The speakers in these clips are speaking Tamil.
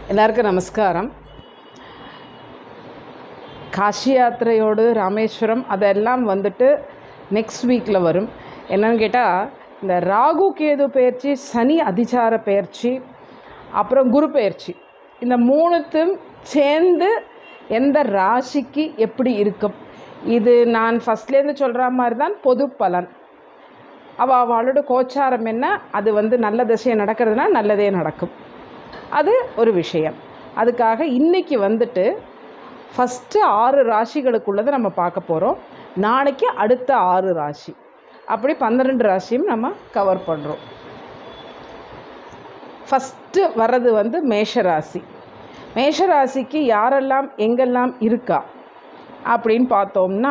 எல்லாருக்கும் நமஸ்காரம் காஷி யாத்திரையோடு ராமேஸ்வரம் அதெல்லாம் வந்துட்டு நெக்ஸ்ட் வீக்கில் வரும் என்னன்னு கேட்டால் இந்த ராகு கேது பயிற்சி சனி அதிசார பயிற்சி அப்புறம் குரு பயிற்சி இந்த மூணுத்தும் சேர்ந்து எந்த ராசிக்கு எப்படி இருக்கும் இது நான் ஃபஸ்ட்லேருந்து சொல்கிற மாதிரி தான் பொது பலன் அவள் அவளோட கோச்சாரம் என்ன அது வந்து நல்ல திசையை நடக்கிறதுனா நல்லதே நடக்கும் அது ஒரு விஷயம் அதுக்காக இன்றைக்கி வந்துட்டு ஃபஸ்ட்டு ஆறு ராசிகளுக்குள்ளதை நம்ம பார்க்க போகிறோம் நாளைக்கு அடுத்த ஆறு ராசி அப்படி பன்னிரெண்டு ராசியும் நம்ம கவர் பண்ணுறோம் ஃபஸ்ட்டு வர்றது வந்து மேஷராசி மேஷராசிக்கு யாரெல்லாம் எங்கெல்லாம் இருக்கா அப்படின்னு பார்த்தோம்னா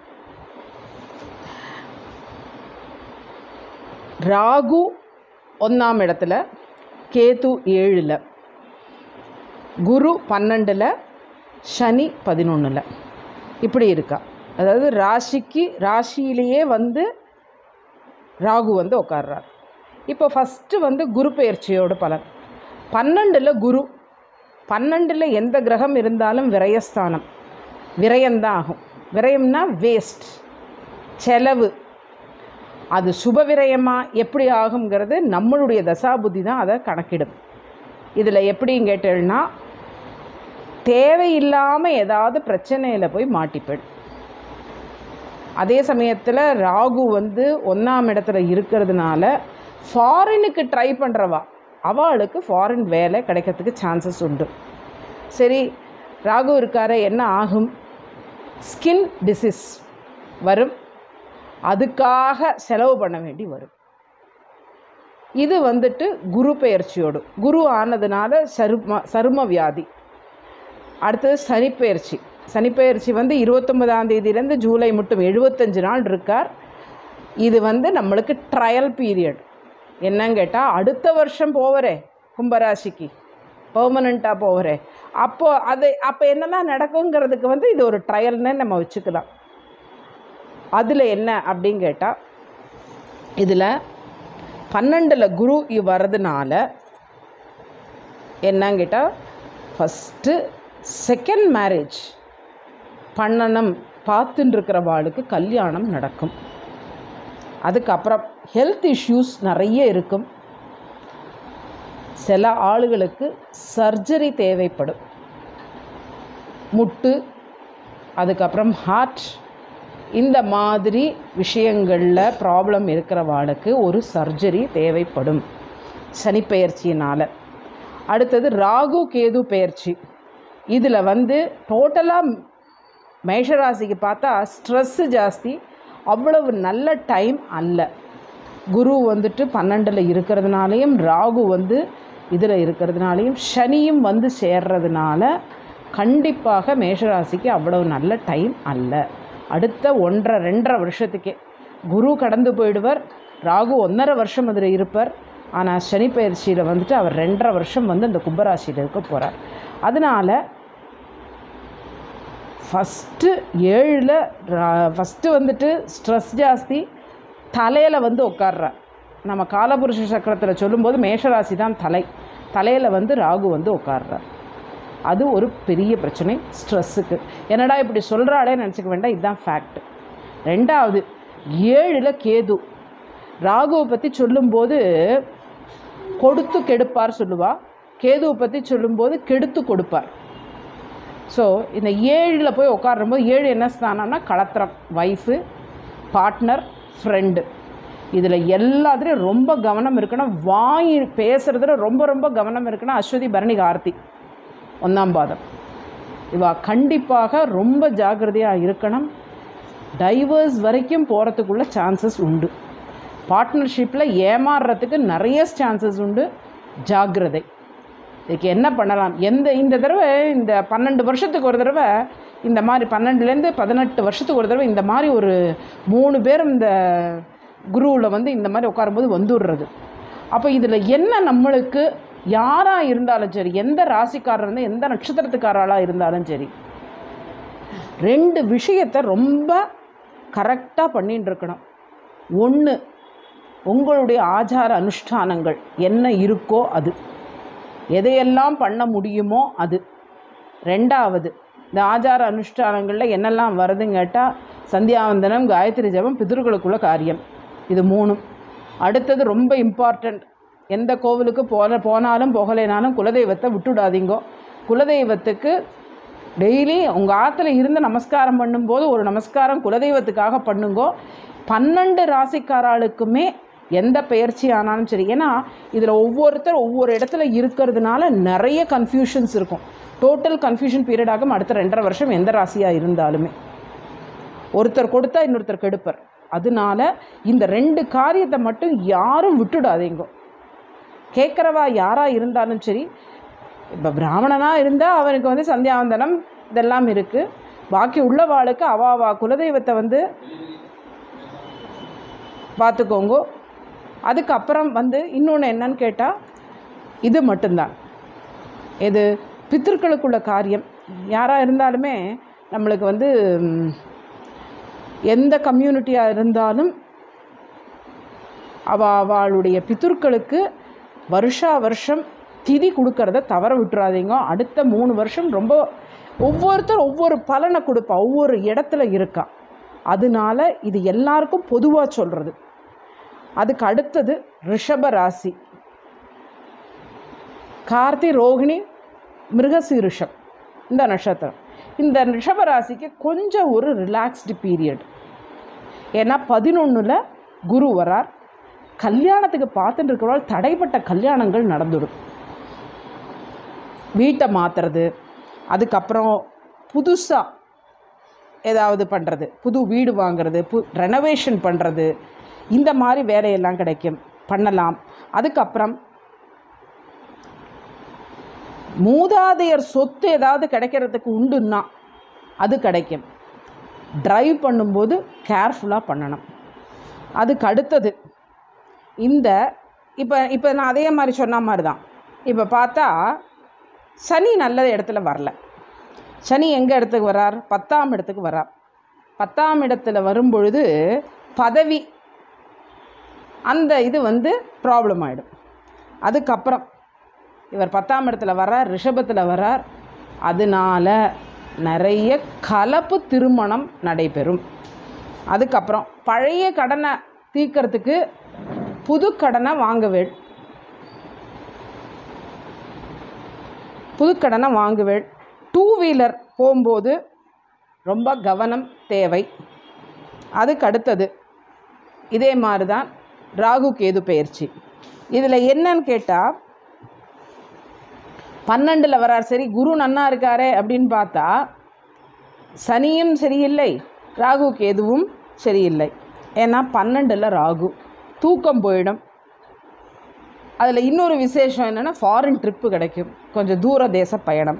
ராகு ஒன்றாம் இடத்துல கேது ஏழில் குரு பன்னெண்டில் சனி பதினொன்றில் இப்படி இருக்கா அதாவது ராசிக்கு ராசியிலேயே வந்து ராகு வந்து உட்கார்றார் இப்போ ஃபஸ்ட்டு வந்து குரு பயிற்சியோட பலன் பன்னெண்டில் குரு பன்னெண்டில் எந்த கிரகம் இருந்தாலும் விரயஸ்தானம் விரயம்தான் ஆகும் விரயம்னா வேஸ்ட் செலவு அது சுப விரயமாக எப்படி ஆகுங்கிறது நம்மளுடைய தசாபுத்தி தான் அதை கணக்கிடும் இதில் எப்படின்னு கேட்டேன்னா தேவையில்லாமல் ஏதாவது பிரச்சனையில் போய் மாட்டிப்பேன் அதே சமயத்தில் ராகு வந்து ஒன்றாம் இடத்துல இருக்கிறதுனால ஃபாரினுக்கு ட்ரை பண்ணுறவா அவளுக்கு ஃபாரின் வேலை கிடைக்கிறதுக்கு சான்சஸ் உண்டு சரி ராகு இருக்கார என்ன ஆகும் ஸ்கின் டிசீஸ் வரும் அதுக்காக செலவு பண்ண வேண்டி வரும் இது வந்துட்டு குரு பெயர்ச்சியோடு குரு ஆனதுனால சரும சரும வியாதி அடுத்தது சனிப்பெயர்ச்சி சனிப்பெயர்ச்சி வந்து இருபத்தொன்பதாம் தேதியிலேருந்து ஜூலை மட்டும் எழுபத்தஞ்சு நாள் இருக்கார் இது வந்து நம்மளுக்கு ட்ரையல் பீரியட் என்னன்னு கேட்டால் அடுத்த வருஷம் போவரே கும்பராசிக்கு பெர்மனண்ட்டாக போவரே அப்போது அது அப்போ என்னெல்லாம் நடக்குங்கிறதுக்கு வந்து இது ஒரு ட்ரையல்னு நம்ம வச்சுக்கலாம் அதில் என்ன அப்படின்னு கேட்டால் இதில் பன்னெண்டில் குரு வர்றதுனால என்னன்னு கேட்டால் ஃபஸ்ட்டு செகண்ட் மேரேஜ் பண்ணணும் பார்த்துட்டு இருக்கிறவாளுக்கு கல்யாணம் நடக்கும் அதுக்கப்புறம் ஹெல்த் இஷ்யூஸ் நிறைய இருக்கும் சில ஆளுகளுக்கு சர்ஜரி தேவைப்படும் முட்டு அதுக்கப்புறம் ஹார்ட் இந்த மாதிரி விஷயங்களில் ப்ராப்ளம் இருக்கிறவாளுக்கு ஒரு சர்ஜரி தேவைப்படும் சனிப்பெயர்ச்சியினால் அடுத்தது ராகு கேது பெயர்ச்சி இதில் வந்து டோட்டலாக மேஷராசிக்கு பார்த்தா ஸ்ட்ரெஸ்ஸு ஜாஸ்தி அவ்வளவு நல்ல டைம் அல்ல குரு வந்துட்டு பன்னெண்டில் இருக்கிறதுனாலையும் ராகு வந்து இதில் இருக்கிறதுனாலையும் சனியும் வந்து சேர்றதுனால கண்டிப்பாக மேஷராசிக்கு அவ்வளவு நல்ல டைம் அல்ல அடுத்த ஒன்றரை ரெண்டரை வருஷத்துக்கே குரு கடந்து போயிடுவர் ராகு ஒன்றரை வருஷம் அதில் இருப்பார் ஆனால் சனி பயிற்சியில் வந்துட்டு அவர் ரெண்டரை வருஷம் வந்து அந்த கும்பராசியில் இருக்க போகிறார் அதனால் ஃபஸ்ட்டு ஏழில் ஃபஸ்ட்டு வந்துட்டு ஸ்ட்ரெஸ் ஜாஸ்தி தலையில் வந்து உட்கார்றார் நம்ம காலபுருஷ சக்கரத்தில் சொல்லும்போது மேஷராசி தான் தலை தலையில் வந்து ராகு வந்து உட்கார்றார் அது ஒரு பெரிய பிரச்சனை ஸ்ட்ரெஸ்ஸுக்கு என்னடா இப்படி சொல்கிறாளே நினச்சிக்க வேண்டாம் இதுதான் ஃபேக்ட் ரெண்டாவது ஏழில் கேது ராகுவை பற்றி சொல்லும்போது கொடுத்து கெடுப்பார் சொல்லுவா கேதுவை பற்றி சொல்லும்போது கெடுத்து கொடுப்பார் ஸோ இந்த ஏழில் போய் உட்காரும்போது ஏழு என்ன ஸ்தானம்னா களத்திரம் ஒய்ஃபு பார்ட்னர் ஃப்ரெண்டு இதில் எல்லாத்துலேயும் ரொம்ப கவனம் இருக்கணும் வாய் பேசுகிறதுல ரொம்ப ரொம்ப கவனம் இருக்கணும் அஸ்வதி பரணி கார்த்தி ஒன்றாம் பாதம் இவா கண்டிப்பாக ரொம்ப ஜாக்கிரதையாக இருக்கணும் டைவர்ஸ் வரைக்கும் போகிறதுக்குள்ள சான்சஸ் உண்டு பார்ட்னர்ஷிப்பில் ஏமாறுறதுக்கு நிறைய சான்சஸ் உண்டு ஜாக்கிரதை இதுக்கு என்ன பண்ணலாம் எந்த இந்த தடவை இந்த பன்னெண்டு வருஷத்துக்கு ஒரு தடவை இந்த மாதிரி பன்னெண்டுலேருந்து பதினெட்டு வருஷத்துக்கு ஒரு தடவை இந்த மாதிரி ஒரு மூணு பேரும் இந்த குருவில் வந்து இந்த மாதிரி உட்காரும்போது வந்துடுறது அப்போ இதில் என்ன நம்மளுக்கு யாராக இருந்தாலும் சரி எந்த ராசிக்காரர் இருந்து எந்த நட்சத்திரத்துக்காராளாக இருந்தாலும் சரி ரெண்டு விஷயத்தை ரொம்ப கரெக்டாக பண்ணிட்டு இருக்கணும் ஒன்று உங்களுடைய ஆச்சார அனுஷ்டானங்கள் என்ன இருக்கோ அது எதையெல்லாம் பண்ண முடியுமோ அது ரெண்டாவது இந்த ஆச்சார அனுஷ்டானங்களில் என்னெல்லாம் வருதுன்னு கேட்டால் சந்தியாவந்தனம் காயத்ரி ஜபம் பிதர்களுக்குள்ள காரியம் இது மூணும் அடுத்தது ரொம்ப இம்பார்ட்டண்ட் எந்த கோவிலுக்கு போன போனாலும் போகலைனாலும் குலதெய்வத்தை விட்டுடாதீங்கோ குலதெய்வத்துக்கு டெய்லி உங்கள் ஆற்றுல இருந்து நமஸ்காரம் பண்ணும்போது ஒரு நமஸ்காரம் குலதெய்வத்துக்காக பண்ணுங்கோ பன்னெண்டு ராசிக்காராளுக்குமே எந்த பயிற்சி ஆனாலும் சரி ஏன்னா இதில் ஒவ்வொருத்தர் ஒவ்வொரு இடத்துல இருக்கிறதுனால நிறைய கன்ஃபியூஷன்ஸ் இருக்கும் டோட்டல் கன்ஃபியூஷன் பீரியட் ஆகும் அடுத்த ரெண்டரை வருஷம் எந்த ராசியாக இருந்தாலுமே ஒருத்தர் கொடுத்தா இன்னொருத்தர் கெடுப்பர் அதனால இந்த ரெண்டு காரியத்தை மட்டும் யாரும் விட்டுடாதீங்க கேட்குறவா யாராக இருந்தாலும் சரி இப்போ பிராமணனாக இருந்தால் அவனுக்கு வந்து சந்தியாவந்தனம் இதெல்லாம் இருக்குது பாக்கி உள்ளவாளுக்கு அவா அவா குலதெய்வத்தை வந்து பார்த்துக்கோங்க அதுக்கப்புறம் வந்து இன்னொன்று என்னன்னு கேட்டால் இது மட்டும்தான் இது பித்திருக்களுக்குள்ள காரியம் யாராக இருந்தாலுமே நம்மளுக்கு வந்து ம், எந்த கம்யூனிட்டியாக இருந்தாலும் அவ அவளுடைய பித்துர்களுக்கு வருஷா வருஷம் திதி கொடுக்கறத தவற விட்டுறாதீங்க அடுத்த மூணு வருஷம் ரொம்ப ஒவ்வொருத்தர் ஒவ்வொரு பலனை கொடுப்பா ஒவ்வொரு இடத்துல இருக்கா அதனால இது எல்லாருக்கும் பொதுவாக சொல்கிறது அதுக்கு அடுத்தது ரிஷப ராசி கார்த்தி ரோகிணி மிருகசீருஷம் இந்த நட்சத்திரம் இந்த ரிஷப ராசிக்கு கொஞ்சம் ஒரு ரிலாக்ஸ்டு பீரியட் ஏன்னா பதினொன்றில் குரு வரார் கல்யாணத்துக்கு பார்த்துட்டு இருக்கிறவள் தடைப்பட்ட கல்யாணங்கள் நடந்துடும் வீட்டை மாற்றுறது அதுக்கப்புறம் புதுசாக ஏதாவது பண்ணுறது புது வீடு வாங்குறது பு ரெனோவேஷன் பண்ணுறது இந்த மாதிரி வேலையெல்லாம் கிடைக்கும் பண்ணலாம் அதுக்கப்புறம் மூதாதையர் சொத்து ஏதாவது கிடைக்கிறதுக்கு உண்டுன்னா அது கிடைக்கும் டிரைவ் பண்ணும்போது கேர்ஃபுல்லாக பண்ணணும் அதுக்கு அடுத்தது இந்த இப்போ இப்போ நான் அதே மாதிரி சொன்ன மாதிரி தான் இப்போ பார்த்தா சனி நல்ல இடத்துல வரல சனி எங்கே இடத்துக்கு வரார் பத்தாம் இடத்துக்கு வரார் பத்தாம் இடத்துல வரும்பொழுது பதவி அந்த இது வந்து ப்ராப்ளம் ஆகிடும் அதுக்கப்புறம் இவர் பத்தாம் இடத்துல வரார் ரிஷபத்தில் வரார் அதனால நிறைய கலப்பு திருமணம் நடைபெறும் அதுக்கப்புறம் பழைய கடனை தீர்க்கறதுக்கு புது கடனை வாங்க வே புது கடனை வாங்குவேள் டூ வீலர் போகும்போது ரொம்ப கவனம் தேவை அதுக்கு அடுத்தது இதே மாதிரி தான் ராகு கேது பயிற்சி இதில் என்னன்னு கேட்டால் பன்னெண்டில் வரார் சரி குரு நன்னா இருக்காரே அப்படின்னு பார்த்தா சனியும் சரியில்லை ராகு கேதுவும் சரியில்லை ஏன்னா பன்னெண்டில் ராகு தூக்கம் போயிடும் அதில் இன்னொரு விசேஷம் என்னென்னா ஃபாரின் ட்ரிப்பு கிடைக்கும் கொஞ்சம் தூர தேச பயணம்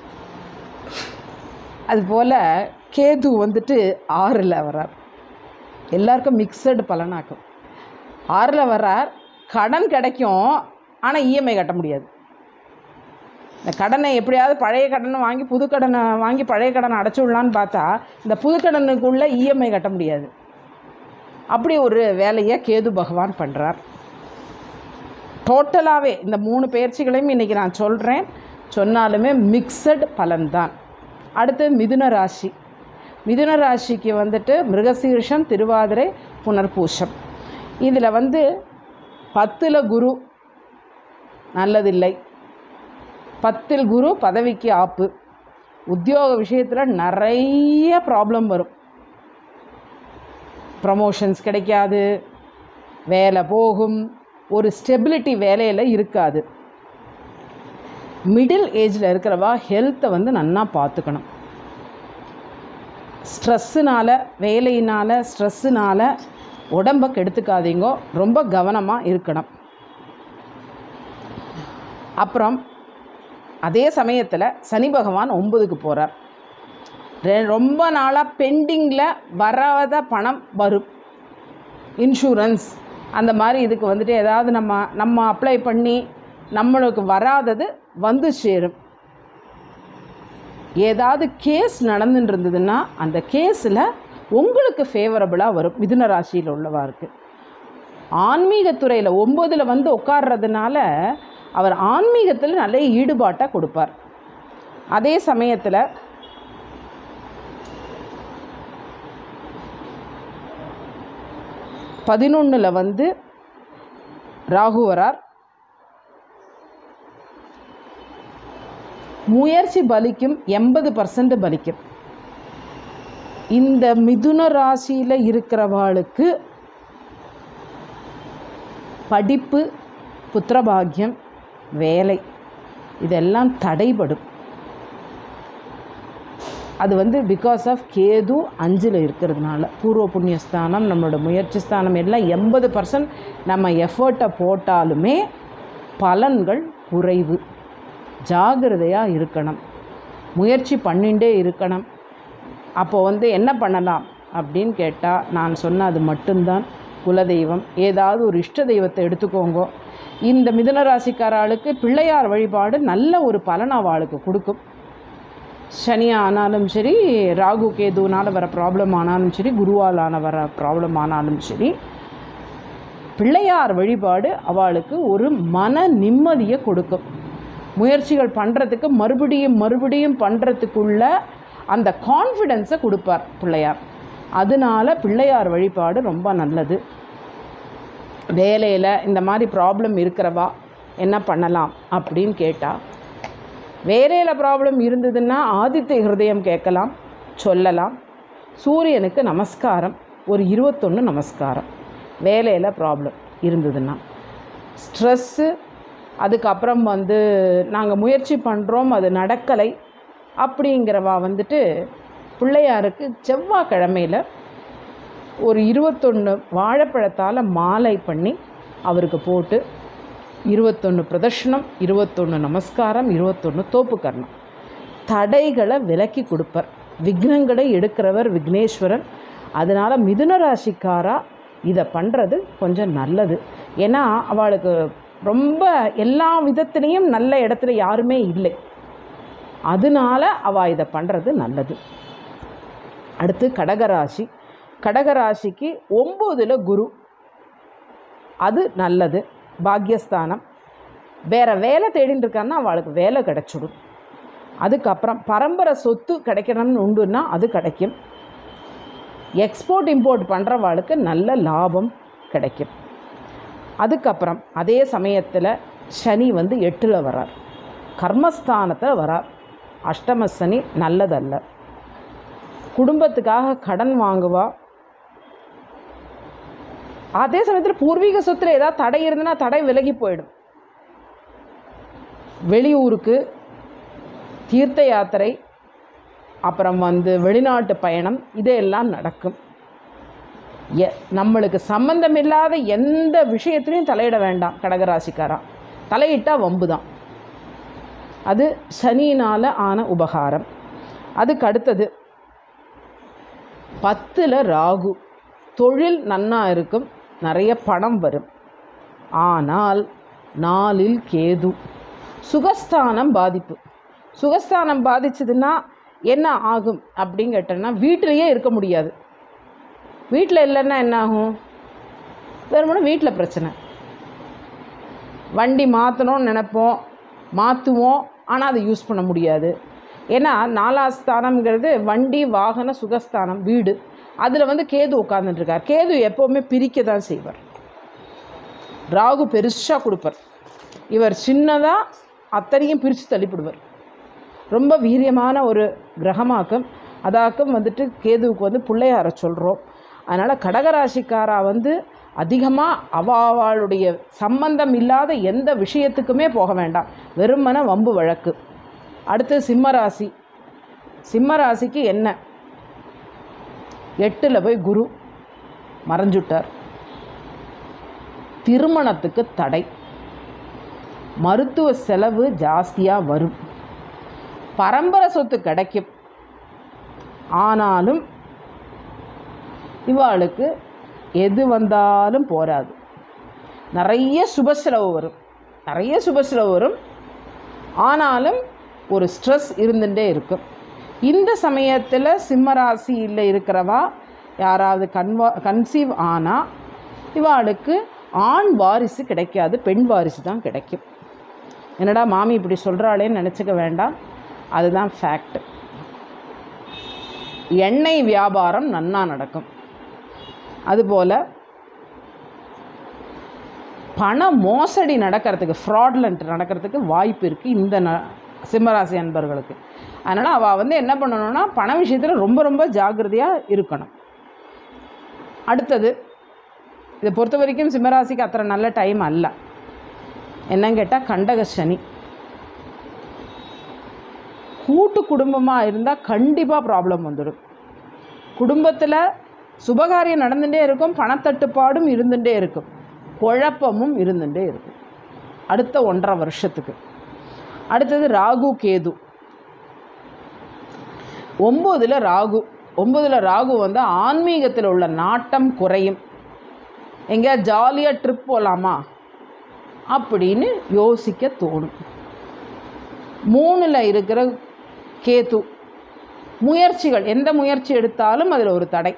அதுபோல் கேது வந்துட்டு ஆறில் வரார் எல்லாருக்கும் மிக்சடு பலனாக்கும் ஆறில் வரார் கடன் கிடைக்கும் ஆனால் இஎம்ஐ கட்ட முடியாது இந்த கடனை எப்படியாவது பழைய கடனை வாங்கி புது கடனை வாங்கி பழைய கடனை அடைச்சி விடலான்னு பார்த்தா இந்த புது கடனுக்குள்ளே இஎம்ஐ கட்ட முடியாது அப்படி ஒரு வேலையை கேது பகவான் பண்ணுறார் டோட்டலாகவே இந்த மூணு பயிற்சிகளையும் இன்றைக்கி நான் சொல்கிறேன் சொன்னாலுமே மிக்சட் பலன்தான் அடுத்து மிதுன ராசி மிதுன ராசிக்கு வந்துட்டு மிருகசீர்ஷம் திருவாதிரை புனர்பூஷம் இதில் வந்து பத்தில் குரு நல்லதில்லை பத்தில் குரு பதவிக்கு ஆப்பு உத்தியோக விஷயத்தில் நிறைய ப்ராப்ளம் வரும் ப்ரமோஷன்ஸ் கிடைக்காது வேலை போகும் ஒரு ஸ்டெபிலிட்டி வேலையில் இருக்காது மிடில் ஏஜில் இருக்கிறவா ஹெல்த்தை வந்து நன்னா பார்த்துக்கணும் ஸ்ட்ரெஸ்ஸுனால் வேலையினால் ஸ்ட்ரெஸ்ஸுனால் உடம்பை கெடுத்துக்காதீங்கோ ரொம்ப கவனமாக இருக்கணும் அப்புறம் அதே சமயத்தில் சனி பகவான் ஒன்பதுக்கு போகிறார் ரெ- ரொம்ப நாளாக பெண்டிங்கில் வராத பணம் வரும் இன்சூரன்ஸ் அந்த மாதிரி இதுக்கு வந்துட்டு ஏதாவது நம்ம நம்ம அப்ளை பண்ணி நம்மளுக்கு வராதது வந்து சேரும் ஏதாவது கேஸ் நடந்துட்டு இருந்ததுன்னா அந்த கேஸில் உங்களுக்கு ஃபேவரபுளாக வரும் மிதுன ராசியில் உள்ளவாருக்கு ஆன்மீகத்துறையில் ஒம்போதில் வந்து உட்கார்றதுனால அவர் ஆன்மீகத்தில் நல்ல ஈடுபாட்டை கொடுப்பார் அதே சமயத்தில் பதினொன்றில் வந்து ராகு வரார் முயற்சி பலிக்கும் எண்பது பர்சன்ட் பலிக்கும் இந்த மிதுன ராசியில் இருக்கிறவாளுக்கு படிப்பு புத்திரபாகியம் வேலை இதெல்லாம் தடைபடும் அது வந்து பிகாஸ் ஆஃப் கேது அஞ்சில் இருக்கிறதுனால பூர்வ புண்ணியஸ்தானம் நம்மளோட முயற்சி ஸ்தானம் எல்லாம் எண்பது பர்சன்ட் நம்ம எஃபர்ட்டை போட்டாலுமே பலன்கள் குறைவு ஜாகிரதையாக இருக்கணும் முயற்சி பண்ணிகிட்டே இருக்கணும் அப்போ வந்து என்ன பண்ணலாம் அப்படின்னு கேட்டால் நான் சொன்ன அது மட்டும்தான் குலதெய்வம் ஏதாவது ஒரு இஷ்ட தெய்வத்தை எடுத்துக்கோங்க இந்த மிதுன ராசிக்காராளுக்கு பிள்ளையார் வழிபாடு நல்ல ஒரு பலன் அவளுக்கு கொடுக்கும் சனி ஆனாலும் சரி ராகு கேதுனால வர ப்ராப்ளம் ஆனாலும் சரி குருவாலான வர ப்ராப்ளம் ஆனாலும் சரி பிள்ளையார் வழிபாடு அவளுக்கு ஒரு மன நிம்மதியை கொடுக்கும் முயற்சிகள் பண்ணுறதுக்கு மறுபடியும் மறுபடியும் பண்ணுறதுக்குள்ள அந்த கான்ஃபிடென்ஸை கொடுப்பார் பிள்ளையார் அதனால பிள்ளையார் வழிபாடு ரொம்ப நல்லது வேலையில் இந்த மாதிரி ப்ராப்ளம் இருக்கிறவா என்ன பண்ணலாம் அப்படின்னு கேட்டால் வேலையில் ப்ராப்ளம் இருந்ததுன்னா ஆதித்ய ஹிருதயம் கேட்கலாம் சொல்லலாம் சூரியனுக்கு நமஸ்காரம் ஒரு இருபத்தொன்று நமஸ்காரம் வேலையில் ப்ராப்ளம் இருந்ததுன்னா ஸ்ட்ரெஸ்ஸு அதுக்கப்புறம் வந்து நாங்கள் முயற்சி பண்ணுறோம் அது நடக்கலை அப்படிங்கிறவா வந்துட்டு பிள்ளையாருக்கு செவ்வாய்க்கிழமையில் ஒரு இருபத்தொன்று வாழைப்பழத்தால் மாலை பண்ணி அவருக்கு போட்டு இருபத்தொன்று பிரதர்ஷனம் இருபத்தொன்று நமஸ்காரம் இருபத்தொன்று தோப்பு கர்ணம் தடைகளை விலக்கி கொடுப்பார் விக்னங்களை எடுக்கிறவர் விக்னேஸ்வரன் அதனால் மிதுன ராசிக்காரா இதை பண்ணுறது கொஞ்சம் நல்லது ஏன்னா அவளுக்கு ரொம்ப எல்லா விதத்துலேயும் நல்ல இடத்துல யாருமே இல்லை அதனால அவள் இதை பண்ணுறது நல்லது அடுத்து கடகராசி கடகராசிக்கு ஒம்போதில் குரு அது நல்லது பாக்யஸ்தானம் வேறு வேலை தேடின்னு இருக்கான்னா அவளுக்கு வேலை கிடைச்சிடும் அதுக்கப்புறம் பரம்பரை சொத்து கிடைக்கணும்னு உண்டுன்னா அது கிடைக்கும் எக்ஸ்போர்ட் இம்போர்ட் பண்ணுறவாளுக்கு நல்ல லாபம் கிடைக்கும் அதுக்கப்புறம் அதே சமயத்தில் சனி வந்து எட்டில் வரார் கர்மஸ்தானத்தில் வரார் அஷ்டம சனி நல்லதல்ல குடும்பத்துக்காக கடன் வாங்குவா அதே சமயத்தில் பூர்வீக சொத்தில் ஏதாவது தடை இருந்ததுன்னா தடை விலகி போயிடும் வெளியூருக்கு தீர்த்த யாத்திரை அப்புறம் வந்து வெளிநாட்டு பயணம் இதெல்லாம் நடக்கும் எ நம்மளுக்கு சம்பந்தமில்லாத எந்த விஷயத்துலையும் தலையிட வேண்டாம் கடகராசிக்காரா தலையிட்டால் வம்பு தான் அது சனியினால் ஆன உபகாரம் அதுக்கு அடுத்தது பத்தில் ராகு தொழில் நன்னா இருக்கும் நிறைய பணம் வரும் ஆனால் நாலில் கேது சுகஸ்தானம் பாதிப்பு சுகஸ்தானம் பாதிச்சதுன்னா என்ன ஆகும் அப்படின்னு கேட்டோன்னா வீட்டிலையே இருக்க முடியாது வீட்டில் இல்லைன்னா என்ன ஆகும் வெறுமனே வீட்டில் பிரச்சனை வண்டி மாற்றணும்னு நினைப்போம் மாற்றுவோம் ஆனால் அதை யூஸ் பண்ண முடியாது ஏன்னா நாலாஸ்தானம்ங்கிறது வண்டி வாகன சுகஸ்தானம் வீடு அதில் வந்து கேது உட்காந்துட்டுருக்கார் கேது எப்போவுமே பிரிக்க தான் செய்வார் ராகு பெருசாக கொடுப்பார் இவர் சின்னதாக அத்தனையும் பிரித்து தள்ளிப்பிடுவார் ரொம்ப வீரியமான ஒரு கிரகமாக்கும் அதாக்கும் வந்துட்டு கேதுவுக்கு வந்து பிள்ளையார சொல்கிறோம் அதனால் கடகராசிக்காரா வந்து அதிகமாக அவ அவளுடைய சம்பந்தம் இல்லாத எந்த விஷயத்துக்குமே போக வேண்டாம் வெறுமன வம்பு வழக்கு அடுத்து சிம்மராசி சிம்மராசிக்கு என்ன எட்டில் போய் குரு மறைஞ்சுட்டார் திருமணத்துக்கு தடை மருத்துவ செலவு ஜாஸ்தியாக வரும் பரம்பரை சொத்து கிடைக்கும் ஆனாலும் இவாளுக்கு எது வந்தாலும் போராது நிறைய சுப செலவு வரும் நிறைய சுப செலவு வரும் ஆனாலும் ஒரு ஸ்ட்ரெஸ் இருந்துகிட்டே இருக்கும் இந்த சமயத்தில் சிம்மராசியில் இருக்கிறவா யாராவது கன்வா கன்சீவ் ஆனால் இவாளுக்கு ஆண் வாரிசு கிடைக்காது பெண் வாரிசு தான் கிடைக்கும் என்னடா மாமி இப்படி சொல்கிறாளேன்னு நினச்சிக்க வேண்டாம் அதுதான் ஃபேக்ட் எண்ணெய் வியாபாரம் நன்னா நடக்கும் அதுபோல் பண மோசடி நடக்கிறதுக்கு ஃப்ராட்லண்ட் நடக்கிறதுக்கு வாய்ப்பு இருக்குது இந்த ந சிம்மராசி அன்பர்களுக்கு அதனால் அவள் வந்து என்ன பண்ணணும்னா பண விஷயத்தில் ரொம்ப ரொம்ப ஜாக்கிரதையாக இருக்கணும் அடுத்தது இதை பொறுத்த வரைக்கும் சிம்மராசிக்கு அத்தனை நல்ல டைம் அல்ல என்னன்னு கேட்டால் கண்டக சனி கூட்டு குடும்பமாக இருந்தால் கண்டிப்பாக ப்ராப்ளம் வந்துடும் குடும்பத்தில் சுபகாரியம் நடந்துகிட்டே இருக்கும் பணத்தட்டுப்பாடும் இருந்துகிட்டே இருக்கும் குழப்பமும் இருந்துகிட்டே இருக்கும் அடுத்த ஒன்றரை வருஷத்துக்கு அடுத்தது ராகு கேது ஒம்போதில் ராகு ஒம்போதில் ராகு வந்து ஆன்மீகத்தில் உள்ள நாட்டம் குறையும் எங்கேயா ஜாலியாக ட்ரிப் போகலாமா அப்படின்னு யோசிக்க தோணும் மூணில் இருக்கிற கேது முயற்சிகள் எந்த முயற்சி எடுத்தாலும் அதில் ஒரு தடை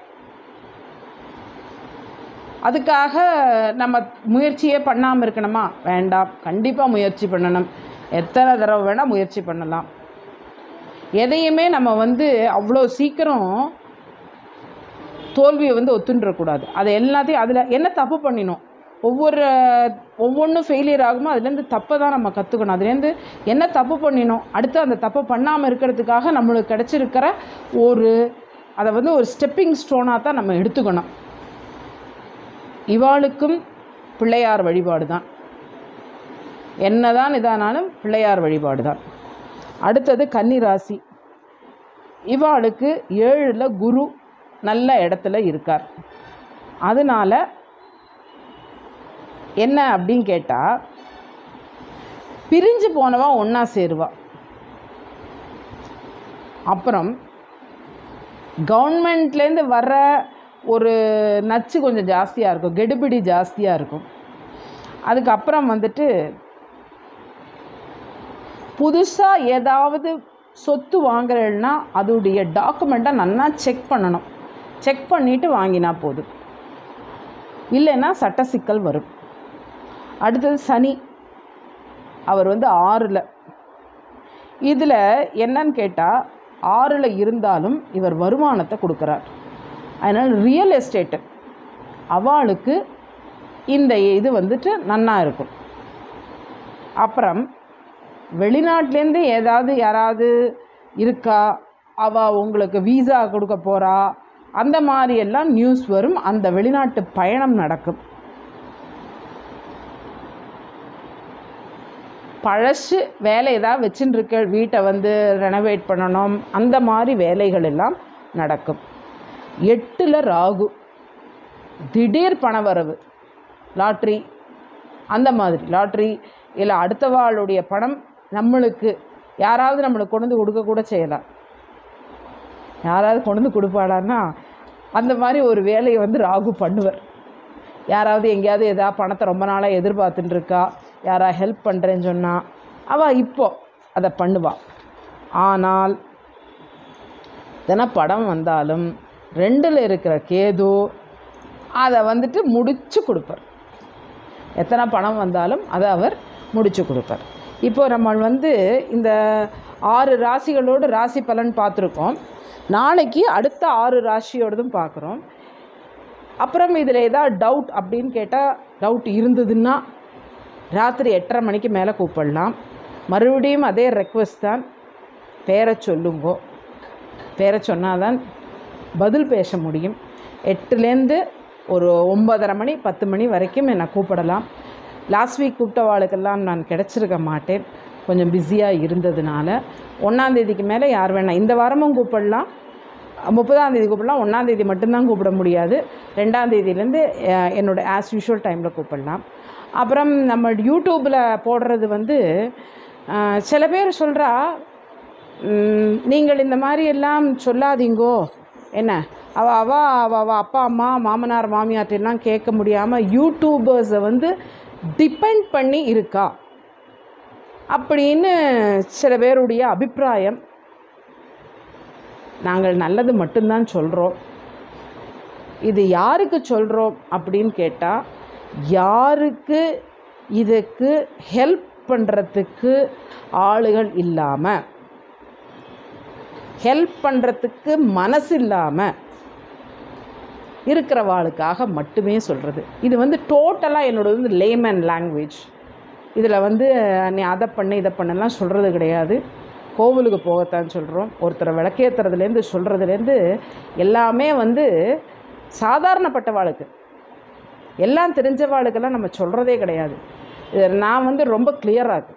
அதுக்காக நம்ம முயற்சியே பண்ணாமல் இருக்கணுமா வேண்டாம் கண்டிப்பாக முயற்சி பண்ணணும் எத்தனை தடவை வேணால் முயற்சி பண்ணலாம் எதையுமே நம்ம வந்து அவ்வளோ சீக்கிரம் தோல்வியை வந்து ஒத்துன்றக்கூடாது அதை எல்லாத்தையும் அதில் என்ன தப்பு பண்ணினோம் ஒவ்வொரு ஒவ்வொன்றும் ஃபெயிலியர் ஆகுமோ அதுலேருந்து தப்பை தான் நம்ம கற்றுக்கணும் அதுலேருந்து என்ன தப்பு பண்ணினோம் அடுத்து அந்த தப்பை பண்ணாமல் இருக்கிறதுக்காக நம்மளுக்கு கிடச்சிருக்கிற ஒரு அதை வந்து ஒரு ஸ்டெப்பிங் ஸ்டோனாக தான் நம்ம எடுத்துக்கணும் இவாளுக்கும் பிள்ளையார் வழிபாடு தான் என்னதான் இதானாலும் பிள்ளையார் வழிபாடு தான் அடுத்தது கன்னிராசி இவாளுக்கு ஏழில் குரு நல்ல இடத்துல இருக்கார் அதனால் என்ன அப்படின்னு கேட்டால் பிரிஞ்சு போனவா ஒன்றா சேருவா அப்புறம் கவர்மெண்ட்லேருந்து வர ஒரு நச்சு கொஞ்சம் ஜாஸ்தியாக இருக்கும் கெடுபிடி ஜாஸ்தியாக இருக்கும் அதுக்கப்புறம் வந்துட்டு புதுசாக ஏதாவது சொத்து வாங்குறேன்னா அதோடைய டாக்குமெண்ட்டை நல்லா செக் பண்ணணும் செக் பண்ணிவிட்டு வாங்கினா போதும் இல்லைன்னா சட்ட சிக்கல் வரும் அடுத்தது சனி அவர் வந்து ஆறில் இதில் என்னன்னு கேட்டால் ஆறில் இருந்தாலும் இவர் வருமானத்தை கொடுக்குறார் அதனால் ரியல் எஸ்டேட்டு அவளுக்கு இந்த இது வந்துட்டு நன்னா இருக்கும் அப்புறம் வெளிநாட்டிலேருந்து ஏதாவது யாராவது இருக்கா அவள் உங்களுக்கு வீசா கொடுக்க போகிறா அந்த மாதிரி எல்லாம் நியூஸ் வரும் அந்த வெளிநாட்டு பயணம் நடக்கும் பழசு வேலை ஏதாவது வச்சுட்டு இருக்க வீட்டை வந்து ரெனோவேட் பண்ணணும் அந்த மாதிரி வேலைகள் எல்லாம் நடக்கும் எட்டில் ராகு திடீர் பணவரவு லாட்ரி அந்த மாதிரி லாட்ரி இல்லை அடுத்தவாளுடைய பணம் நம்மளுக்கு யாராவது நம்மளுக்கு கொண்டு வந்து கொடுக்க கூட செய்யலாம் யாராவது கொண்டு வந்து கொடுப்பாடான்னா அந்த மாதிரி ஒரு வேலையை வந்து ராகு பண்ணுவார் யாராவது எங்கேயாவது எதாவது பணத்தை ரொம்ப நாளாக எதிர்பார்த்துட்டு இருக்கா யாரா ஹெல்ப் பண்ணுறேன்னு சொன்னால் அவள் இப்போ அதை பண்ணுவாள் ஆனால் தின படம் வந்தாலும் ரெண்டில் இருக்கிற கேது அதை வந்துட்டு முடிச்சு கொடுப்பார் எத்தனை பணம் வந்தாலும் அதை அவர் முடிச்சு கொடுப்பார் இப்போ நம்ம வந்து இந்த ஆறு ராசிகளோடு ராசி பலன் பார்த்துருக்கோம் நாளைக்கு அடுத்த ஆறு ராசியோடதும் பார்க்குறோம் அப்புறம் இதில் ஏதாவது டவுட் அப்படின்னு கேட்டால் டவுட் இருந்ததுன்னா ராத்திரி எட்டரை மணிக்கு மேலே கூப்பிடலாம் மறுபடியும் அதே ரெக்வஸ்ட் தான் பேரை சொல்லுங்கோ பேரை சொன்னால் தான் பதில் பேச முடியும் எட்டுலேருந்து ஒரு ஒம்பதரை மணி பத்து மணி வரைக்கும் என்னை கூப்பிடலாம் லாஸ்ட் வீக் கூப்பிட்டவாளுக்கெல்லாம் நான் கிடச்சிருக்க மாட்டேன் கொஞ்சம் பிஸியாக இருந்ததுனால ஒன்றாந்தேதிக்கு மேலே யார் வேணாம் இந்த வாரமும் கூப்பிடலாம் முப்பதாந்தேதி கூப்பிடலாம் ஒன்றாந்தேதி மட்டும்தான் கூப்பிட முடியாது ரெண்டாந்தேதியிலேருந்து என்னோடய ஆஸ் யூஷுவல் டைமில் கூப்பிடலாம் அப்புறம் நம்ம யூடியூப்பில் போடுறது வந்து அஹ், சில பேர் சொல்கிறா நீங்கள் இந்த மாதிரி எல்லாம் சொல்லாதீங்கோ என்ன அவ அவ அவ அவ அப்பா அம்மா மாமனார் மாமியார்ட்டெல்லாம் கேட்க முடியாமல் யூடியூபர்ஸை வந்து டிபெண்ட் பண்ணி இருக்கா அப்படின்னு சில பேருடைய அபிப்பிராயம் நாங்கள் நல்லது மட்டும்தான் சொல்கிறோம் இது யாருக்கு சொல்கிறோம் அப்படின்னு கேட்டால் யாருக்கு இதுக்கு ஹெல்ப் பண்ணுறதுக்கு ஆளுகள் இல்லாமல் ஹெல்ப் பண்ணுறதுக்கு மனசு இல்லாமல் இருக்கிறவாளுக்காக மட்டுமே சொல்கிறது இது வந்து டோட்டலாக என்னோட வந்து லேமன் லாங்குவேஜ் இதில் வந்து நீ அதை பண்ணு இதை பண்ணலாம் சொல்கிறது கிடையாது கோவிலுக்கு போகத்தான் சொல்கிறோம் ஒருத்தரை விளக்கேற்றுறதுலேருந்து சொல்கிறதுலேருந்து எல்லாமே வந்து சாதாரணப்பட்டவாளுக்கு எல்லாம் தெரிஞ்சவாளுக்கெல்லாம் நம்ம சொல்கிறதே கிடையாது இது நான் வந்து ரொம்ப கிளியராக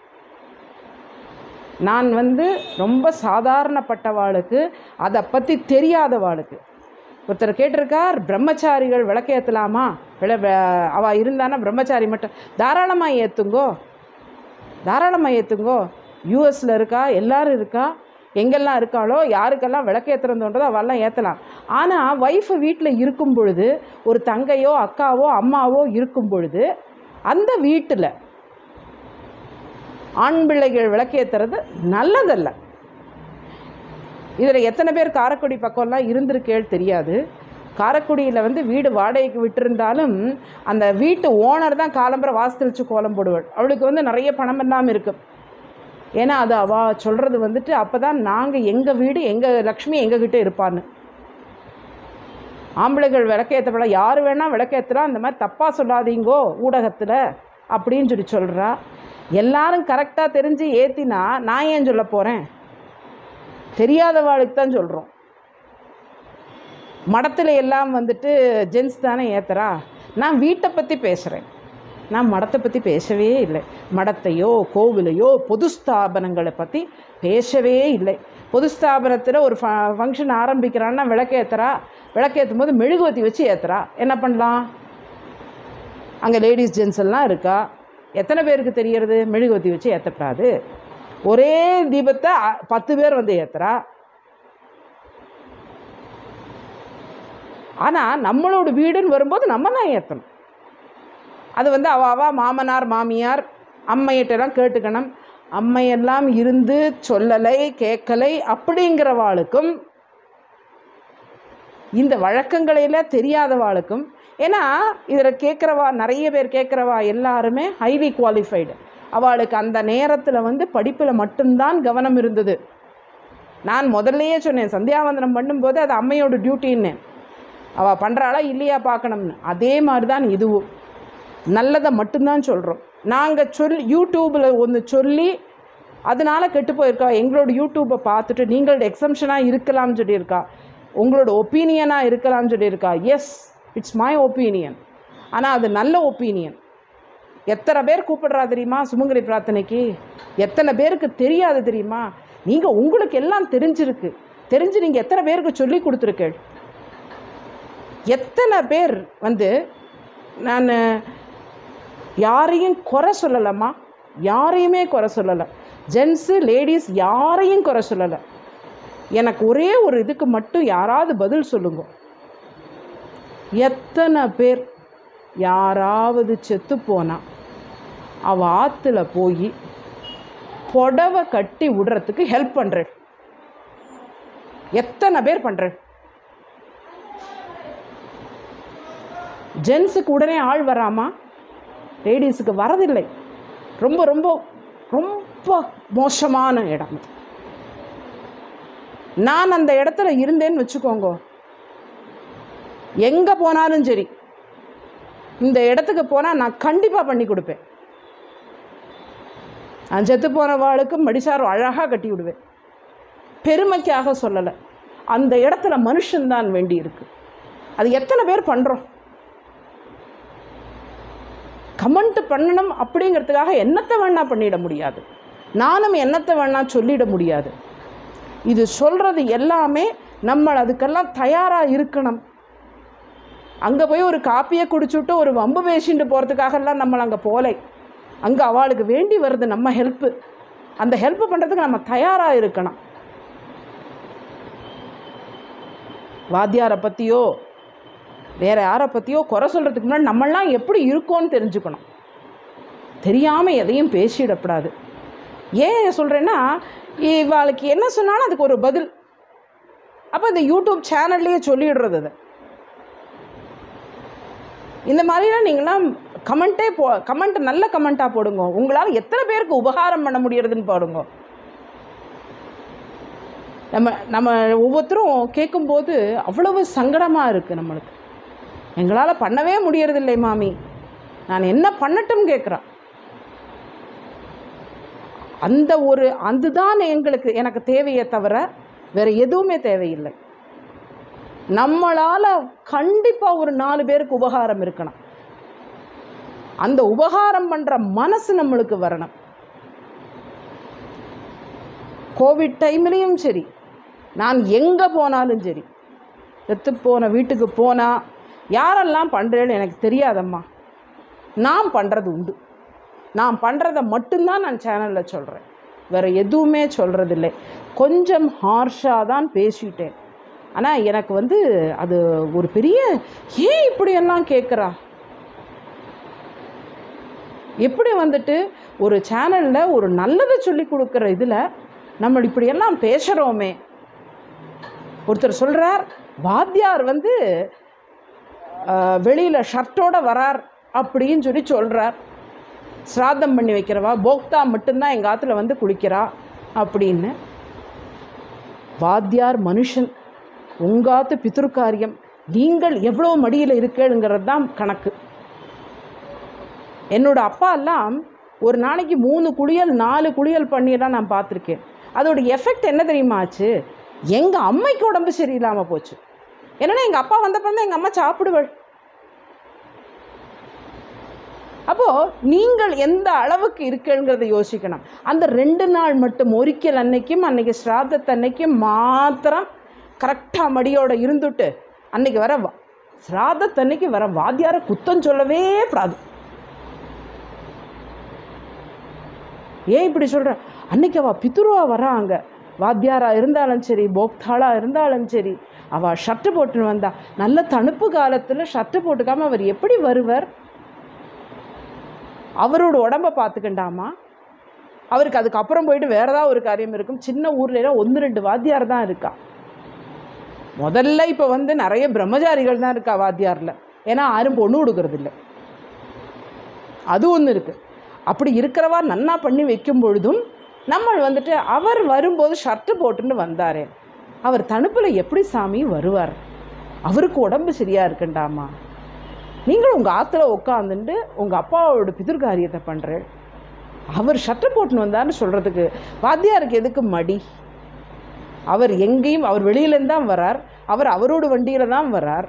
நான் வந்து ரொம்ப சாதாரணப்பட்டவாளுக்கு அதை பற்றி தெரியாதவாளுக்கு ஒருத்தர் கேட்டிருக்கார் பிரம்மச்சாரிகள் விளக்கேற்றலாமா விள வ- அவ இருந்தானா பிரம்மச்சாரி மட்டும் தாராளமாக ஏற்றுங்கோ தாராளமாக ஏற்றுங்கோ யூஎஸில் இருக்கா எல்லாரும் இருக்கா எங்கெல்லாம் இருக்காளோ யாருக்கெல்லாம் விளக்கேற்றுறது தோன்றதோ அவெல்லாம் ஏற்றலாம் ஆனால் ஒய்ஃபு வீட்டில் இருக்கும் பொழுது ஒரு தங்கையோ அக்காவோ அம்மாவோ இருக்கும் பொழுது அந்த வீட்டில் ஆண் பிள்ளைகள் விளக்கேற்றுறது நல்லதல்ல இதில் எத்தனை பேர் காரைக்குடி பக்கம்லாம் இருந்திருக்கேள் தெரியாது காரைக்குடியில் வந்து வீடு வாடகைக்கு விட்டிருந்தாலும் அந்த வீட்டு ஓனர் தான் காலம்பரை வாசலிச்சு கோலம் போடுவாள் அவளுக்கு வந்து நிறைய பணம் எல்லாம் இருக்கும் ஏன்னா அது அவள் சொல்கிறது வந்துட்டு அப்போ தான் நாங்கள் எங்கள் வீடு எங்கள் லக்ஷ்மி எங்ககிட்ட இருப்பான்னு ஆம்பளைகள் விளக்கேற்றப்பட யார் வேணால் விளக்கேற்றுறா அந்த மாதிரி தப்பாக சொல்லாதீங்கோ ஊடகத்தில் அப்படின்னு சொல்லி சொல்கிறா எல்லாரும் கரெக்டாக தெரிஞ்சு ஏற்றினா நான் ஏன் சொல்ல போகிறேன் தெரியாதவாளுக்கு தான் சொல்கிறோம் மடத்தில் எல்லாம் வந்துட்டு ஜென்ஸ் தானே ஏத்துறா நான் வீட்டை பற்றி பேசுகிறேன் நான் மடத்தை பற்றி பேசவே இல்லை மடத்தையோ கோவிலையோ பொது ஸ்தாபனங்களை பற்றி பேசவே இல்லை பொது ஸ்தாபனத்தில் ஒரு ஃப ஃபங்க்ஷன் ஆரம்பிக்கிறான்னா விளக்கேத்துறா விளக்கேற்றும் போது மெழுகுவத்தி வச்சு ஏத்துறா என்ன பண்ணலாம் அங்கே லேடிஸ் ஜென்ஸ் எல்லாம் இருக்கா எத்தனை பேருக்கு தெரியறது மெழுகுவத்தி வச்சு ஏற்றக்கூடாது ஒரே தீபத்தை அ- பத்து பேர் வந்து ஏத்துறா ஆனால் நம்மளோட வீடுன்னு வரும்போது நம்ம தான் ஏற்றணும் அது வந்து அவ அவ மாமனார் மாமியார் அம்மையிட்டெல்லாம் கேட்டுக்கணும் அம்மையெல்லாம் இருந்து சொல்லலை கேட்கலை அப்படிங்கிறவாளுக்கும் இந்த வழக்கங்களையெல்லாம் தெரியாதவாளுக்கும் ஏன்னா இதில் கேட்குறவா நிறைய பேர் கேட்குறவா எல்லாருமே ஹைலி குவாலிஃபைடு அவளுக்கு அந்த நேரத்தில் வந்து படிப்பில் மட்டும்தான் கவனம் இருந்தது நான் முதல்லயே சொன்னேன் சந்தியாவந்தனம் பண்ணும்போது அது அம்மையோட டியூட்டின்னு அவள் பண்ணுறாளா இல்லையா பார்க்கணும்னு அதே மாதிரி தான் இதுவும் நல்லதை மட்டும்தான் சொல்கிறோம் நாங்கள் சொல் யூடியூப்பில் ஒன்று சொல்லி அதனால கெட்டு போயிருக்கா எங்களோட யூடியூப்பை பார்த்துட்டு நீங்கள் எக்ஸம்ஷனாக இருக்கலாம்னு சொல்லியிருக்கா உங்களோட ஒப்பீனியனாக இருக்கலாம்னு சொல்லியிருக்கா எஸ் இட்ஸ் மை ஒப்பீனியன் ஆனால் அது நல்ல ஒப்பீனியன் எத்தனை பேர் கூப்பிடுறா தெரியுமா சுமங்கலி பிரார்த்தனைக்கு எத்தனை பேருக்கு தெரியாது தெரியுமா நீங்கள் உங்களுக்கு எல்லாம் தெரிஞ்சிருக்கு தெரிஞ்சு நீங்கள் எத்தனை பேருக்கு சொல்லி கொடுத்துருக்கேள் எத்தனை பேர் வந்து நான் யாரையும் குறை சொல்லலைம்மா யாரையுமே குறை சொல்லலை ஜென்ஸு லேடிஸ் யாரையும் குறை சொல்லலை எனக்கு ஒரே ஒரு இதுக்கு மட்டும் யாராவது பதில் சொல்லுங்க எத்தனை பேர் யாராவது செத்து போனா அவ ஆற்றுல போய் புடவை கட்டி விடுறதுக்கு ஹெல்ப் பண்ணுறேன் எத்தனை பேர் பண்ணுறேன் ஜென்ஸுக்கு உடனே ஆள் வராமா லேடிஸுக்கு வரதில்லை ரொம்ப ரொம்ப ரொம்ப மோசமான இடம் அது. நான் அந்த இடத்துல இருந்தேன்னு வச்சுக்கோங்க எங்கே போனாலும் சரி இந்த இடத்துக்கு போனால் நான் கண்டிப்பாக பண்ணி கொடுப்பேன் நான் செத்து போனவாளுக்கு மடிசார் அழகாக கட்டி விடுவேன் பெருமைக்காக சொல்லலை அந்த இடத்துல மனுஷன்தான் வேண்டி இருக்கு அது எத்தனை பேர் பண்ணுறோம் கமெண்ட் பண்ணணும் அப்படிங்கிறதுக்காக என்னத்தை வேணா பண்ணிட முடியாது நானும் என்னத்தை வேணா சொல்லிட முடியாது இது சொல்கிறது எல்லாமே நம்ம அதுக்கெல்லாம் தயாராக இருக்கணும் அங்கே போய் ஒரு காப்பியை குடிச்சுட்டு ஒரு வம்பு பேசிட்டு போகிறதுக்காகலாம் நம்மளை அங்கே போலை அங்கே அவளுக்கு வேண்டி வருது நம்ம ஹெல்ப்பு அந்த ஹெல்ப் பண்ணுறதுக்கு நம்ம தயாராக இருக்கணும் வாத்தியாரை பற்றியோ வேறு யாரை பற்றியோ குறை சொல்கிறதுக்கு முன்னாடி நம்மளாம் எப்படி இருக்கோன்னு தெரிஞ்சுக்கணும் தெரியாமல் எதையும் பேசிடக்கூடாது ஏன் சொல்கிறேன்னா இவாளுக்கு என்ன சொன்னாலும் அதுக்கு ஒரு பதில் அப்போ இந்த யூடியூப் சேனல்லையே சொல்லிடுறது அதை இந்த மாதிரிலாம் நீங்களாம் கமெண்ட்டே போ கமெண்ட் நல்ல கமெண்ட்டாக போடுங்க உங்களால் எத்தனை பேருக்கு உபகாரம் பண்ண முடியறதுன்னு போடுங்க நம்ம நம்ம ஒவ்வொருத்தரும் கேட்கும்போது அவ்வளவு சங்கடமாக இருக்குது நம்மளுக்கு எங்களால் பண்ணவே முடியறதில்லை மாமி நான் என்ன பண்ணட்டும் கேட்குறான் அந்த ஒரு அதுதான் எங்களுக்கு எனக்கு தேவையே தவிர வேறு எதுவுமே தேவையில்லை நம்மளால் கண்டிப்பாக ஒரு நாலு பேருக்கு உபகாரம் இருக்கணும் அந்த உபகாரம் பண்ணுற மனசு நம்மளுக்கு வரணும் கோவிட் டைம்லேயும் சரி நான் எங்கே போனாலும் சரி செத்து போன வீட்டுக்கு போனால் யாரெல்லாம் பண்ணுறேன்னு எனக்கு தெரியாதம்மா நான் பண்ணுறது உண்டு நான் பண்ணுறத மட்டும்தான் நான் சேனலில் சொல்கிறேன் வேறு எதுவுமே சொல்கிறதில்லை கொஞ்சம் ஹார்ஷாக தான் பேசிட்டேன் ஆனால் எனக்கு வந்து அது ஒரு பெரிய ஏன் இப்படியெல்லாம் கேட்குறா எப்படி வந்துட்டு ஒரு சேனலில் ஒரு நல்லதை சொல்லி கொடுக்குற இதில் நம்ம இப்படியெல்லாம் பேசுகிறோமே ஒருத்தர் சொல்கிறார் வாத்தியார் வந்து வெளியில் ஷர்ட்டோட வரார் அப்படின்னு சொல்லி சொல்கிறார் சிராதம் பண்ணி வைக்கிறவா போக்தா மட்டும்தான் எங்கள் ஆற்றுல வந்து குளிக்கிறா அப்படின்னு வாத்தியார் மனுஷன் உங்காத்து பிதுர்காரியம் நீங்கள் எவ்வளோ மடியில் இருக்கேங்கிறது தான் கணக்கு என்னோட அப்பா எல்லாம் ஒரு நாளைக்கு மூணு குளியல் நாலு குளியல் பண்ணியெல்லாம் நான் பார்த்துருக்கேன் அதோட எஃபெக்ட் என்ன தெரியுமா ஆச்சு எங்கள் அம்மைக்கு உடம்பு சரியில்லாமல் போச்சு என்னன்னா எங்கள் அப்பா வந்தப்போ தான் எங்கள் அம்மா சாப்பிடுவள் அப்போது நீங்கள் எந்த அளவுக்கு இருக்குங்கிறத யோசிக்கணும் அந்த ரெண்டு நாள் மட்டும் ஒரிக்கல் அன்னைக்கும் அன்னைக்கு ஸ்ராத்தத்தன்னைக்கும் மாத்திரம் கரெக்டாக மடியோட இருந்துட்டு அன்னைக்கு வர வா ஸ்ராத்தத்தன்னைக்கு வர வாத்தியாரை குத்தம் சொல்லவே கூடாது ஏன் இப்படி சொல்கிற அன்னைக்கு அவள் பித்துருவா வராங்க வாத்தியாராக இருந்தாலும் சரி போக்தாளாக இருந்தாலும் சரி அவள் ஷர்ட்டு போட்டுன்னு வந்தா நல்ல தணுப்பு காலத்தில் ஷர்ட்டு போட்டுக்காமல் அவர் எப்படி வருவர் அவரோட உடம்பை பார்த்துக்கண்டாமா அவருக்கு அதுக்கப்புறம் போயிட்டு வேற ஏதாவது ஒரு காரியம் இருக்கும் சின்ன ஊர்லாம் ஒன்று ரெண்டு வாத்தியார் தான் இருக்கா முதல்ல இப்போ வந்து நிறைய பிரம்மச்சாரிகள் தான் இருக்கா வாத்தியாரில் ஏன்னா யாரும் பொண்ணு கொடுக்கறது இல்லை அது ஒன்று இருக்குது அப்படி இருக்கிறவா நன்னா பண்ணி வைக்கும் பொழுதும் நம்ம வந்துட்டு அவர் வரும்போது ஷர்ட்டு போட்டுன்னு வந்தாரே அவர் தணுப்பில் எப்படி சாமி வருவார் அவருக்கு உடம்பு சரியாக இருக்குண்டாமா நீங்களும் உங்கள் ஆற்றுல உட்காந்துட்டு உங்கள் அப்பாவோட பிதிர்காரியத்தை பண்ணுற அவர் ஷர்ட்டு போட்டுன்னு வந்தார்னு சொல்கிறதுக்கு வாத்தியாருக்கு எதுக்கு மடி அவர் எங்கேயும் அவர் வெளியிலேருந்து தான் வரார் அவர் அவரோட வண்டியில் தான் வரார்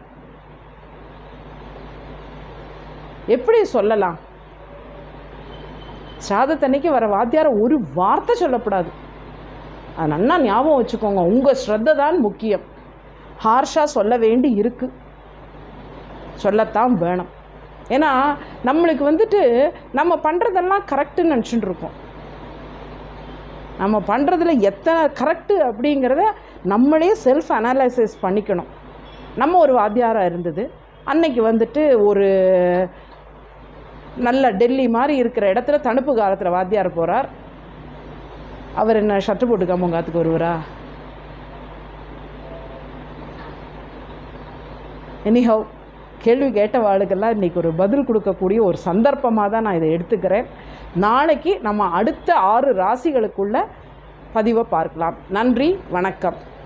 எப்படி சொல்லலாம் சாதத்தன்னைக்கு வர வாத்தியாரை ஒரு வார்த்தை சொல்லப்படாது அது நன்னா ஞாபகம் வச்சுக்கோங்க உங்கள் ஸ்ரத்தை தான் முக்கியம் ஹார்ஷாக சொல்ல வேண்டி இருக்குது சொல்லத்தான் வேணும் ஏன்னா நம்மளுக்கு வந்துட்டு நம்ம பண்ணுறதெல்லாம் கரெக்டுன்னு நினச்சிட்டு இருக்கோம் நம்ம பண்ணுறதுல எத்தனை கரெக்டு அப்படிங்கிறத நம்மளே செல்ஃப் அனலைசிஸ் பண்ணிக்கணும் நம்ம ஒரு வாத்தியாராக இருந்தது அன்னைக்கு வந்துட்டு ஒரு நல்ல டெல்லி மாதிரி இருக்கிற இடத்துல தணுப்பு காலத்தில் வாத்தியார் போகிறார் அவர் என்ன ஷர்ட்டு போட்டுக்காம உங்கள் ஆத்துக்கு வருவாரா எனிஹவ் கேள்வி கேட்ட வாளுக்கெல்லாம் இன்றைக்கி ஒரு பதில் கொடுக்கக்கூடிய ஒரு சந்தர்ப்பமாக தான் நான் இதை எடுத்துக்கிறேன் நாளைக்கு நம்ம அடுத்த ஆறு ராசிகளுக்குள்ள பதிவை பார்க்கலாம் நன்றி வணக்கம்